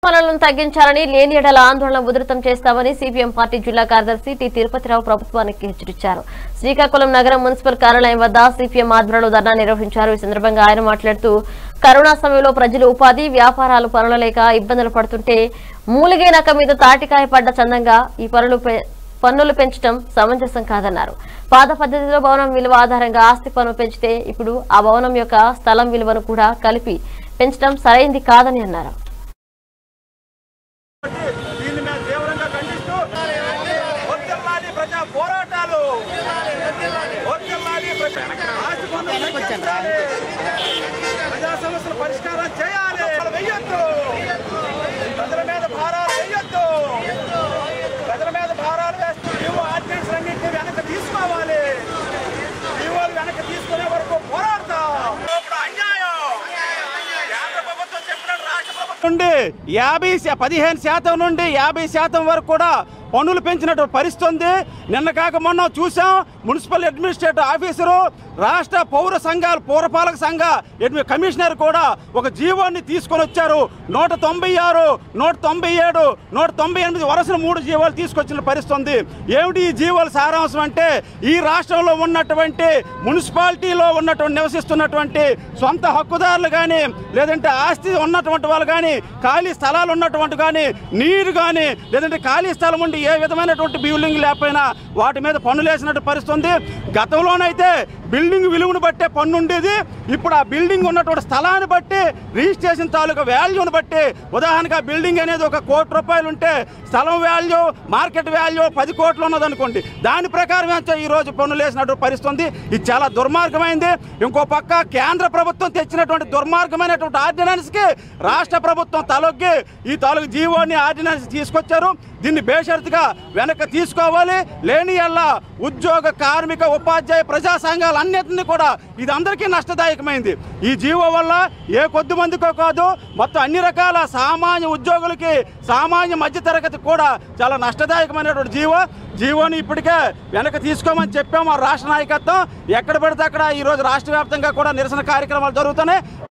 పనులను తగ్గించాలని లేని ఎడల ఆందోళన ఉధృతం చేస్తామని సిపిఎం పార్టీ జిల్లా కార్యదర్శి టి తిరుపతిరావు ప్రభుత్వానికి హెచ్చరించారు శ్రీకాకుళం నగరం మున్సిపల్ కార్యాలయం వద్ద సిపిఎం ఆధ్వర్యంలో ధర్నా నిర్వహించారు ఈ సందర్భంగా ఆయన మాట్లాడుతూ కరోనా సమయంలో ప్రజలు ఉపాధి వ్యాపారాలు పనులు లేక ఇబ్బందులు పడుతుంటే మూలిగే నక్క మీద తాటికాయ పడ్డ చందంగా ఈ పనులు పె- పన్నులు పెంచడం సమంజసం కాదన్నారు పాత పద్ధతిలో భవనం విలువ ఆధారంగా ఆస్తి పన్ను పెంచితే ఇప్పుడు ఆ భవనం యొక్క స్థలం విలువను కూడా కలిపి పెంచడం సరైంది కాదని అన్నారు దీన్ని మేము తీవ్రంగా ఖండిస్తూ వర్ధిల్లాలి ప్రజా పోరాటాలు వర్ధిల్లాలి ప్రజా ఆస్తి పన్ను తగ్గించాలి. ప్రజా సమస్యల పరిష్కారం చేయాలి వెయ్యొద్దు ప్రజల మీద భారాలు వెయ్యొద్దు ప్రజల మీద భారాలు వేస్తూ నీవు ఆర్డినెన్స్ అన్నింటినీ వెనక్కి తీసుకోవాలి నీవు వెనక్కి తీసుకునే వరకు పోరాడతాం ఇప్పుడు అన్యాయం కేంద్ర ప్రభుత్వం చెప్పినట్టు రాష్ట్ర ప్రభుత్వం నుండి యాభై శా- పదిహేను శాతం నుండి యాభై శాతం వరకు కూడా పన్నులు పెంచినట్టు పరిస్థితి ఉంది నిన్న కాక మొన్న చూసాం మున్సిపల్ అడ్మినిస్ట్రేటివ్ ఆఫీసరు రాష్ట్ర పౌర సంఘాల పౌరపాలక సంఘ అడ్మి- కమిషనర్ కూడా ఒక జీవోని తీసుకొని వచ్చారు నూట తొంభై ఆరు నూట తొంభై ఏడు నూట తొంభై ఎనిమిది వరుసలు మూడు జీవోలు తీసుకొచ్చిన పరిస్థితి ఉంది ఏమిటి ఈ జీవోల సారాంశం అంటే ఈ రాష్ట్రంలో ఉన్నటువంటి మున్సిపాలిటీలో ఉన్నటువంటి నివసిస్తున్నటువంటి సొంత హక్కుదారులు కానీ లేదంటే ఆస్తి ఉన్నటువంటి వాళ్ళు కానీ ఖాళీ స్థలాలు ఉన్నటువంటి కానీ నీరు కానీ లేదంటే ఖాళీ స్థలం ఉండి ఏ విధమైనటువంటి బిల్డింగ్ లేకపోయినా వాటి మీద పన్నులు వేసినట్టు పరిస్థితి ఉంది గతంలోనైతే బిల్డింగ్ విలువను బట్టే పన్ను ఉండేది ఇప్పుడు ఆ బిల్డింగ్ ఉన్నటువంటి స్థలాన్ని బట్టి రిజిస్ట్రేషన్ తాలూకా వాల్యూని బట్టి ఉదాహరణకు ఆ బిల్డింగ్ అనేది ఒక కోటి రూపాయలు ఉంటే స్థలం వాల్యూ మార్కెట్ వాల్యూ పది కోట్లు ఉన్నదనుకోండి దాని ప్రకారం ఏంటో ఈ రోజు పన్నులు వేసినట్టు పరిస్థితి ఉంది ఇది చాలా దుర్మార్గమైంది ఇంకో పక్క కేంద్ర ప్రభుత్వం తెచ్చినటువంటి దుర్మార్గమైనటువంటి ఆర్డినెన్స్కి రాష్ట్ర ప్రభుత్వం తలొగ్గి ఈ తాలూకు జీవోని ఆర్డినెన్స్ తీసుకొచ్చారు దీన్ని బేషరతుగా వెనక్కి తీసుకోవాలి లేని ఎల్లా ఉద్యోగ కార్మిక ఉపాధ్యాయ ప్రజా సంఘాలు అన్నింటినీ కూడా ఇది అందరికీ నష్టదాయకమైంది ఈ జీవో వల్ల ఏ కొద్ది మందికో కాదు మొత్తం అన్ని రకాల సామాన్య ఉద్యోగులకి సామాన్య మధ్యతరగతి కూడా చాలా నష్టదాయకమైనటువంటి జీవో జీవోని ఇప్పటికే వెనక్కి తీసుకోమని చెప్పాము ఆ రాష్ట్ర నాయకత్వం ఎక్కడ పడితే అక్కడ ఈ రోజు రాష్ట్ర వ్యాప్తంగా కూడా నిరసన కార్యక్రమాలు జరుగుతున్నాయి